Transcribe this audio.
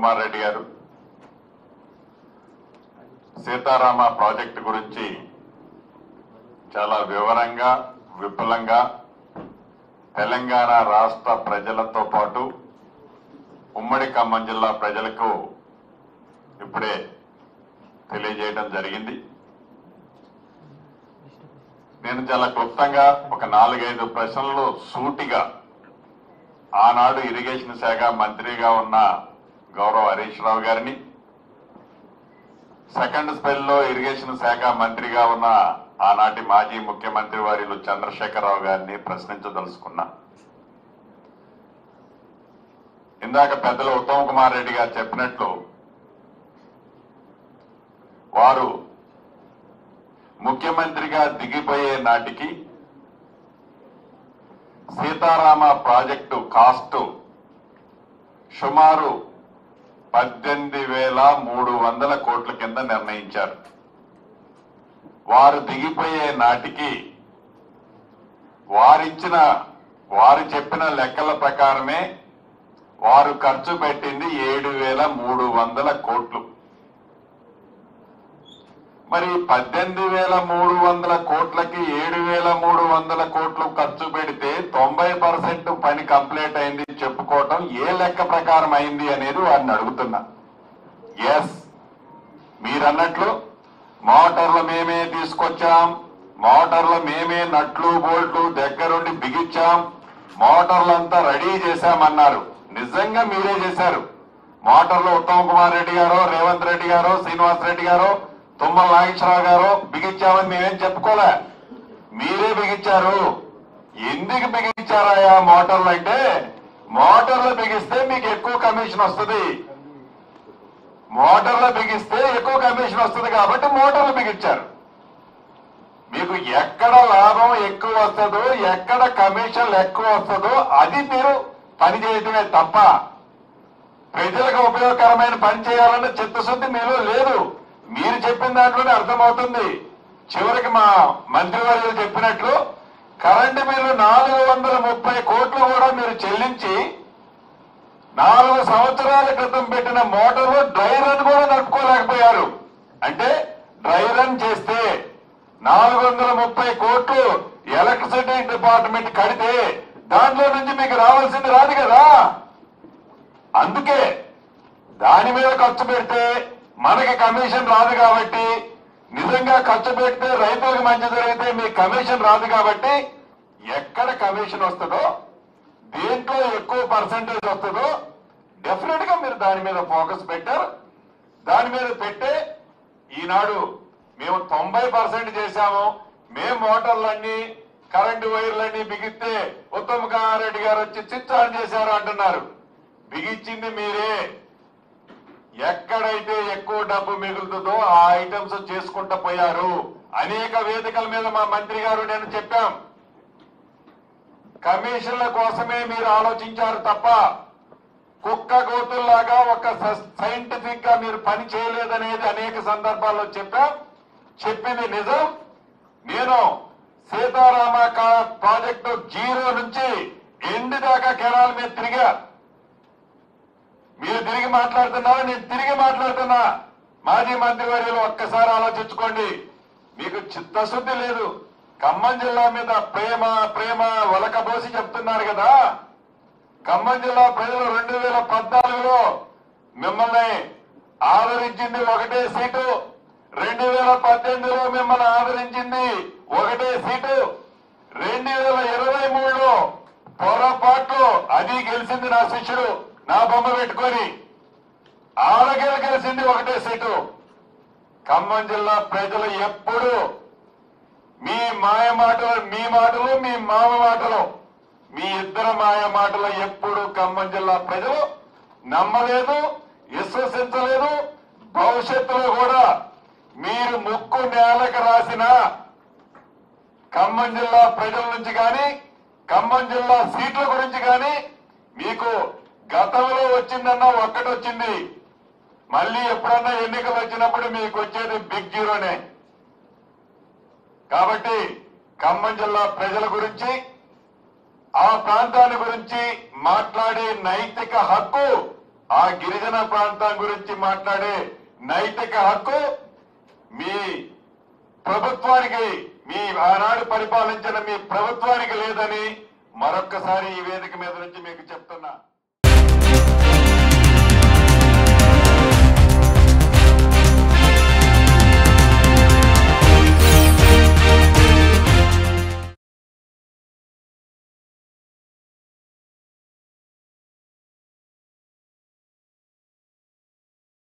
కుమార్ రెడ్డి గారు సీతారామ ప్రాజెక్టు గురించి చాలా వివరంగా విపులంగా తెలంగాణ రాష్ట్ర ప్రజలతో పాటు ఉమ్మడి ఖమ్మం జిల్లా ప్రజలకు ఇప్పుడే తెలియజేయడం జరిగింది నేను చాలా క్లుప్తంగా ఒక నాలుగైదు ప్రశ్నలు సూటిగా ఆనాడు ఇరిగేషన్ శాఖ మంత్రిగా ఉన్న గౌరవ హరీష్ రావు గారిని సెకండ్ స్పెల్ లో ఇరిగేషన్ శాఖ మంత్రిగా ఉన్న ఆనాటి మాజీ ముఖ్యమంత్రి వారిలు చంద్రశేఖరరావు గారిని ప్రశ్నించదలుచుకున్నా ఇందాక పెద్దలు ఉత్తమ్ కుమార్ రెడ్డి గారు చెప్పినట్లు వారు ముఖ్యమంత్రిగా దిగిపోయే నాటికి సీతారామ ప్రాజెక్టు కాస్ట్ సుమారు పద్దెనిమిది వేల మూడు వందల కోట్ల కింద నిర్ణయించారు వారు దిగిపోయే నాటికి వారిచ్చిన వారు చెప్పిన లెక్కల ప్రకారమే వారు ఖర్చు పెట్టింది ఏడు వేల మూడు వందల కోట్లు మరి పద్దెనిమిది వేల మూడు వందల కోట్లకి ఏడు వేల మూడు వందల కోట్లు ఖర్చు పెడితే తొంభై పర్సెంట్ పని కంప్లీట్ అయింది చెప్పుకోవటం ఏ లెక్క ప్రకారం అయింది అనేది వారిని అడుగుతున్నా ఎస్ మీరన్నట్లు మోటార్లు మేమే తీసుకొచ్చాం మోటార్లు మేమే నట్లు బోల్ట్లు దగ్గరుండి బిగించాం మోటార్లంతా రెడీ చేశామన్నారు నిజంగా మీరే చేశారు మోటార్లు ఉత్తమ్ కుమార్ రెడ్డి గారు రేవంత్ రెడ్డి గారు శ్రీనివాస్ రెడ్డి గారు తుమ్మల నాగేశ్వరరావు గారు బిగించామని మేమేం చెప్పుకోలే మీరే బిగించారు ఎందుకు బిగించారాయా మోటార్లు అంటే మోటార్లు బిగిస్తే మీకు ఎక్కువ కమిషన్ వస్తుంది మోటార్లు బిగిస్తే ఎక్కువ కమిషన్ వస్తుంది కాబట్టి మోటార్లు బిగించారు మీకు ఎక్కడ లాభం ఎక్కువ వస్తుందో ఎక్కడ కమిషన్ ఎక్కువ వస్తుందో అది మీరు పని చేయటమే తప్ప ప్రజలకు ఉపయోగకరమైన పని చేయాలన్న చిత్తశుద్ధి మీలో లేదు మీరు చెప్పిన దాంట్లోనే అర్థమవుతుంది చివరికి మా మంత్రివర్యులు చెప్పినట్లు కరెంటు బిల్లు నాలుగు వందల ముప్పై కోట్లు కూడా మీరు చెల్లించి నాలుగు సంవత్సరాల క్రితం పెట్టిన మోటార్లు డ్రై రన్ కూడా నడుపుకోలేకపోయారు అంటే డ్రై రన్ చేస్తే నాలుగు వందల ముప్పై కోట్లు ఎలక్ట్రిసిటీ డిపార్ట్మెంట్ కడితే దాంట్లో నుంచి మీకు రావాల్సింది రాదు కదా అందుకే దాని మీద ఖర్చు పెడితే మనకి కమిషన్ రాదు కాబట్టి నిజంగా ఖర్చు పెడితే రైతులకు మంచి జరిగితే మీకు కమిషన్ రాదు కాబట్టి ఎక్కడ కమిషన్ వస్తుందో దేంట్లో ఎక్కువ పర్సంటేజ్ వస్తుందో డెఫినెట్ గా మీరు దాని మీద ఫోకస్ పెట్టారు దాని మీద పెట్టే ఈనాడు మేము తొంభై పర్సెంట్ చేశాము మేము మోటార్లన్నీ కరెంటు వైర్లన్నీ బిగిస్తే ఉత్తమ్ కుమార్ రెడ్డి గారు వచ్చి స్విచ్ ఆన్ చేశారు అంటున్నారు బిగించింది మీరే ఎక్కడైతే ఎక్కువ డబ్బు మిగులుతుందో ఆ ఐటమ్స్ చేసుకుంటూ పోయారు అనేక వేదికల మీద మా మంత్రి గారు నేను చెప్పాం కమిషన్ల కోసమే మీరు ఆలోచించారు తప్ప కుక్క గోతుల్లాగా ఒక సైంటిఫిక్ గా మీరు పని చేయలేదనేది అనేక సందర్భాల్లో చెప్పాం చెప్పింది నిజం నేను సీతారామ కా- ప్రాజెక్టు జీరో నుంచి ఎండ్ దాకా కెనాల్ మీద తిరిగా మీరు తిరిగి మాట్లాడుతున్నారు నేను తిరిగి మాట్లాడుతున్నా మాజీ మంత్రివర్యులు ఒక్కసారి ఆలోచించుకోండి మీకు చిత్తశుద్ధి లేదు ఖమ్మం జిల్లా మీద ప్రేమ ప్రేమ ఒలకబోసి చెప్తున్నారు కదా ఖమ్మం జిల్లా ప్రజలు రెండు వేల పద్నాలుగులో మిమ్మల్ని ఆదరించింది ఒకటే సీటు రెండు వేల పద్దెనిమిదిలో మిమ్మల్ని ఆదరించింది ఒకటే సీటు రెండు వేల ఇరవై మూడులో పొరపాట్లు అది గెలిచింది నా శిష్యుడు నా బొమ్మ పెట్టుకొని ఆడగెల గెలిచింది ఒకటే సీటు ఖమ్మం జిల్లా ప్రజలు ఎప్పుడు మీ మాయ మాటలు మీ మాటలు మీ మామ మాటలు మీ ఇద్దరు మాయ మాటలు ఎప్పుడు ఖమ్మం జిల్లా ప్రజలు నమ్మలేదు విశ్వసించలేదు భవిష్యత్తులో కూడా మీరు ముక్కు నేలకు రాసిన ఖమ్మం జిల్లా ప్రజల నుంచి కానీ ఖమ్మం జిల్లా సీట్ల గురించి కానీ మీకు గతంలో వచ్చిందన్న ఒక్కటి వచ్చింది మళ్ళీ ఎప్పుడన్నా ఎన్నికలు వచ్చినప్పుడు మీకు వచ్చేది బిగ్ జీరోనే కాబట్టి ఖమ్మం జిల్లా ప్రజల గురించి ఆ ప్రాంతాన్ని గురించి మాట్లాడే నైతిక హక్కు ఆ గిరిజన ప్రాంతం గురించి మాట్లాడే నైతిక హక్కు మీ ప్రభుత్వానికి మీ ఆనాడు పరిపాలించిన మీ ప్రభుత్వానికి లేదని మరొక్కసారి ఈ వేదిక మీద నుంచి మీకు చెప్తున్నా